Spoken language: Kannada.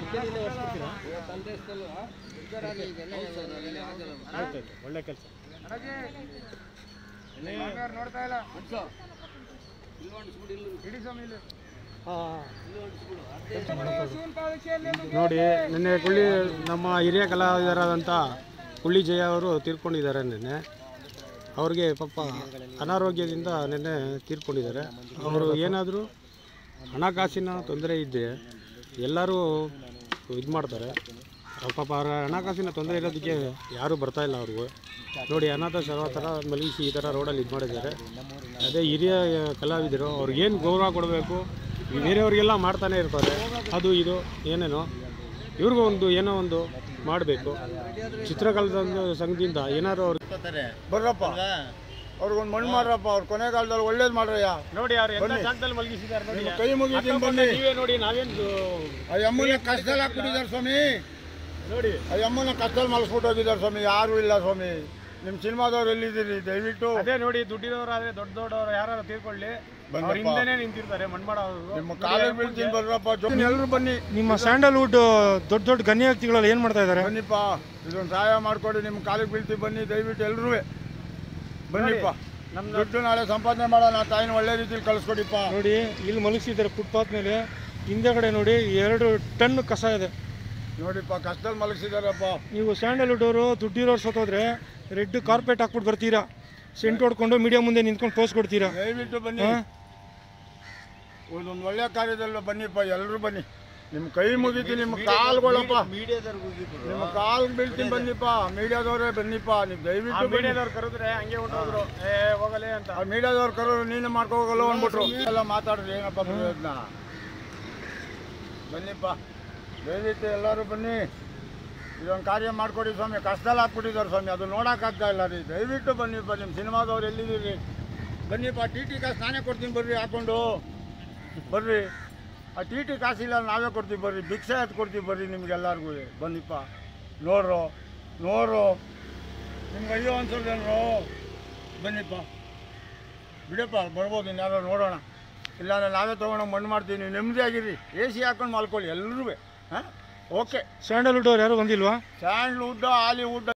ಆಯ್ತು, ಆಯ್ತು. ಒಳ್ಳೆ ಕೆಲಸ ನೋಡ್ತಾ ಇಲ್ಲ ಇಡೀ ಸ್ವಾಮಿ ಇಲ್ಲಿ ನೋಡಿ ನಿನ್ನೆ ಕುಳ್ಳಿ ನಮ್ಮ ಹಿರಿಯ ಕಲಾವಿದರಾದಂಥ ಕುಳ್ಳಿ ಜಯ ಅವರು ತೀರ್ಕೊಂಡಿದ್ದಾರೆ ನಿನ್ನೆ ಅವ್ರಿಗೆ ಪಾಪ ಅನಾರೋಗ್ಯದಿಂದ ನಿನ್ನೆ ತೀರ್ಕೊಂಡಿದ್ದಾರೆ ಅವರು ಏನಾದರೂ ಹಣಕಾಸಿನ ತೊಂದರೆ ಇದ್ದರೆ ಎಲ್ಲರೂ ಇದು ಮಾಡ್ತಾರೆ ಅವ್ರ ಪಾಪ ಅವರ ಹಣಕಾಸಿನ ತೊಂದರೆ ಇರೋದಕ್ಕೆ ಯಾರೂ ಬರ್ತಾ ಇಲ್ಲ ಅವ್ರಿಗೂ ನೋಡಿ ಅನಾಥ ಶವ ಥರ ಮಲಗಿಸಿ ಈ ಥರ ರೋಡಲ್ಲಿ ಇದು ಮಾಡಿದ್ದಾರೆ ಅದೇ ಹಿರಿಯ ಕಲಾವಿದರು ಅವ್ರಿಗೇನು ಗೌರವ ಕೊಡಬೇಕು ಬೇರೆಯವ್ರಿಗೆಲ್ಲ ಮಾಡ್ತಾನೆ ಇರ್ತಾರೆ ಅದು ಇದು ಏನೇನೋ ಇವ್ರಿಗೂ ಒಂದು ಏನೋ ಒಂದು ಮಾಡಬೇಕು ಚಿತ್ರಕಲದ ಒಂದು ಸಂಘದಿಂದ ಏನಾದ್ರು ಅವ್ರು ಬರ್ರಪ್ಪ ಅವ್ರಿಗೊಂದು ಮಣ್ಣು ಮಾಡ್ರಪ್ಪ ಅವ್ರ ಕೊನೆಗಾಲದಲ್ಲಿ ಒಳ್ಳೇದು ಮಾಡ್ರಯ್ಯ ನೋಡಿ ಅವ್ರು ಎಲ್ಲ ಜಾಗದಲ್ಲಿ ಮಲಗಿಸಿದ್ದಾರೆ ನೋಡಿ ನಿಮ್ಮ ಕೈ ಮುಗಿತೀನಿ ಬನ್ನಿ ನೀವೇ ನೋಡಿ ನಾವೇನು ಆ ಅಮ್ಮನ ಕಷ್ಟದಲ್ಲಿ ಹಾಕ್ಬಿಟ್ಟಿದ್ದಾರೆ ಸ್ವಾಮಿ ನೋಡಿ ಆ ಅಮ್ಮನ ಕಷ್ಟದಲ್ಲಿ ಮಲಸ್ಬಿಟ್ಟು ಹೋಗಿದ್ದಾರೆ ಸ್ವಾಮಿ ಯಾರು ಇಲ್ಲ ಸ್ವಾಮಿ ನಿಮ್ಮ ಸಿನಿಮಾದವ್ರು ಎಲ್ಲಿದ್ದೀರಿ ದಯವಿಟ್ಟು ಅದೇ ನೋಡಿ ದುಡ್ಡಿದವರಾದ್ರೆ ದೊಡ್ಡ ದೊಡ್ಡವರು ಯಾರು ತೀರ್ಕೊಳ್ಳಿ ಬಂದಪ್ಪ. ಅವ್ರ ಹಿಂದೆನೇ ನಿಂತಿರ್ತಾರೆ ಮಣ್ಮಾಡ ನಿಮ್ಮ ಕಾಲಿಗೆ ಬೀಳ್ತೀನಿ ಬರ್ರಪ್ಪ ಜೊತೆ ಎಲ್ಲರೂ ಬನ್ನಿ ನಿಮ್ಮ ಸ್ಯಾಂಡಲ್ವುಡ್ ದೊಡ್ಡ ದೊಡ್ಡ ಗಣ್ಯ ವ್ಯಕ್ತಿಗಳೆಲ್ಲ ಏನು ಮಾಡ್ತಾ ಇದ್ದಾರೆ ಬನ್ನಿಪ್ಪ ಇದೊಂದು ಸಹಾಯ ಮಾಡಿಕೊಡಿ ನಿಮ್ಮ ಕಾಲಿಗೆ ಬೀಳ್ತೀವಿ ಬನ್ನಿ ದಯವಿಟ್ಟು ಎಲ್ಲರೂ ಬನ್ನಿಪ್ಪ ನಮ್ದು ದುಡ್ಡು ನಾಳೆ ಸಂಪಾದನೆ ಮಾಡೋಣ ತಾಯಿನ ಒಳ್ಳೆ ರೀತಿಲಿ ಕಳಿಸ್ಕೊಡಿಪ್ಪ ನೋಡಿ ಇಲ್ಲಿ ಮಲಗಿಸಿದ್ದಾರೆ ಫುಟ್ಪಾತ್ ಮೇಲೆ ಹಿಂದೆಗಡೆ ನೋಡಿ ಎರಡು ಟನ್ ಕಸ ಇದೆ ನೋಡಿಪ್ಪ ಕಷ್ಟದಲ್ಲಿ ಮಲಗಿಸಿದಾರಪ್ಪ ನೀವು ಸ್ಯಾಂಡಲ್ವುಡ್ ಅವರು ದುಡ್ಡಿರೋರು ಸತ್ತೋದ್ರೆ ರೆಡ್ ಕಾರ್ಪೆಟ್ ಹಾಕ್ಬಿಟ್ಟು ಬರ್ತೀರಾ ಸೆಂಟ್ ಹೊಡ್ಕೊಂಡು ಮೀಡಿಯಾ ಮುಂದೆ ನಿಂತ್ಕೊಂಡು ಪೋಸ್ ಕೊಡ್ತೀರಾ ದಯವಿಟ್ಟು ಬನ್ನಿ ಹಾ? ಒಂದೊಂದು ಒಳ್ಳೆ ಕಾರ್ಯದಲ್ಲಿ ಬನ್ನಿಪ್ಪ ಎಲ್ಲರೂ ಬನ್ನಿ ನಿಮ್ಮ ಕೈ ಮುಗಿತಿ ನಿಮ್ಮ ಕಾಲ್ಗಳಪ್ಪ ನಿಮ್ಮ ಕಾಲ್ ಬೀಳ್ತೀನಿ ಬನ್ನಿಪ್ಪ ಮೀಡಿಯಾದವರೇ ಬನ್ನಿಪ್ಪ ನೀವು ದಯವಿಟ್ಟು ಬನ್ನಿ ಮೀಡಿಯಾದವ್ರು ಕರೆದ್ರೆ ಹಂಗೆ ಹೊಂಟೋದ್ರು ಏ ಹೋಗಲೇ ಅಂತ ಆ ಮೀಡಿಯಾದವ್ರು ಕರೋರು ನೀನು ಮಾಡ್ಕೋಗಲ್ಲ ಅಂದ್ಬಿಟ್ರು ಎಲ್ಲ ಮಾತಾಡಿದ್ರೆ ಏನಪ್ಪ ಪ್ರಯೋಜನ ಬನ್ನಿಪ್ಪ ದಯವಿಟ್ಟು ಎಲ್ಲರೂ ಬನ್ನಿ ಇದೊಂದು ಕಾರ್ಯ ಮಾಡಿಕೊಡಿ ಸ್ವಾಮಿ ಕಷ್ಟದಲ್ಲಿ ಹಾಕ್ಬಿಟ್ಟಿದ್ದಾರೆ ಸ್ವಾಮಿ ಅದು ನೋಡೋಕ್ಕಾಗ್ತಾ ಇಲ್ಲ ರೀ ದಯವಿಟ್ಟು ಬನ್ನಿಪ್ಪ ನಿಮ್ಮ ಸಿನಿಮಾದವ್ರು ಎಲ್ಲಿದ್ದೀರಿ ಬನ್ನಿಪ್ಪ ಟಿ ಟಿ ಕಾಸು ನಾನೇ ಕೊಡ್ತೀನಿ ಬರ್ರಿ ಹಾಕ್ಕೊಂಡು ಬರ್ರಿ ಆ ಟಿ ಟಿ ಕಾಸಿಲ್ಲ ನಾವೇ ಕೊಡ್ತೀವಿ ಬರ್ರಿ ಭಿಕ್ಷೆ ಎತ್ತು ಕೊಡ್ತೀವಿ ಬರ್ರಿ ನಿಮ್ಗೆಲ್ಲರಿಗೂ ಬನ್ನಿಪ್ಪ ನೋಡ್ರು ನೋಡ್ರು ನಿಮ್ಗೆ ಅಯ್ಯೋ ಅನ್ಸೋದೇನ್ರು ಬನ್ನಿಪ್ಪ ಬಿಡಪ್ಪ ಬರ್ಬೋದು ಇನ್ಯಾರೋ ನೋಡೋಣ ಇಲ್ಲಾಂದ್ರೆ ನಾವೇ ತೊಗೊಂಡು ಮಣ್ಣು ಮಾಡ್ತೀವಿ ನೀವು ನೆಮ್ಮದಿಯಾಗಿರಿ ಎ ಸಿ ಹಾಕೊಂಡು ಮಲ್ಕೊಳ್ಳಿ ಎಲ್ಲರೂ ಹಾಂ ಓಕೆ ಸ್ಯಾಂಡಲ್ವುಡ್ ಅವ್ರು ಯಾರು ಬಂದಿಲ್ವಾ ಸ್ಯಾಂಡ್ಲ್ವುಡ್ ಹಾಲಿವುಡ್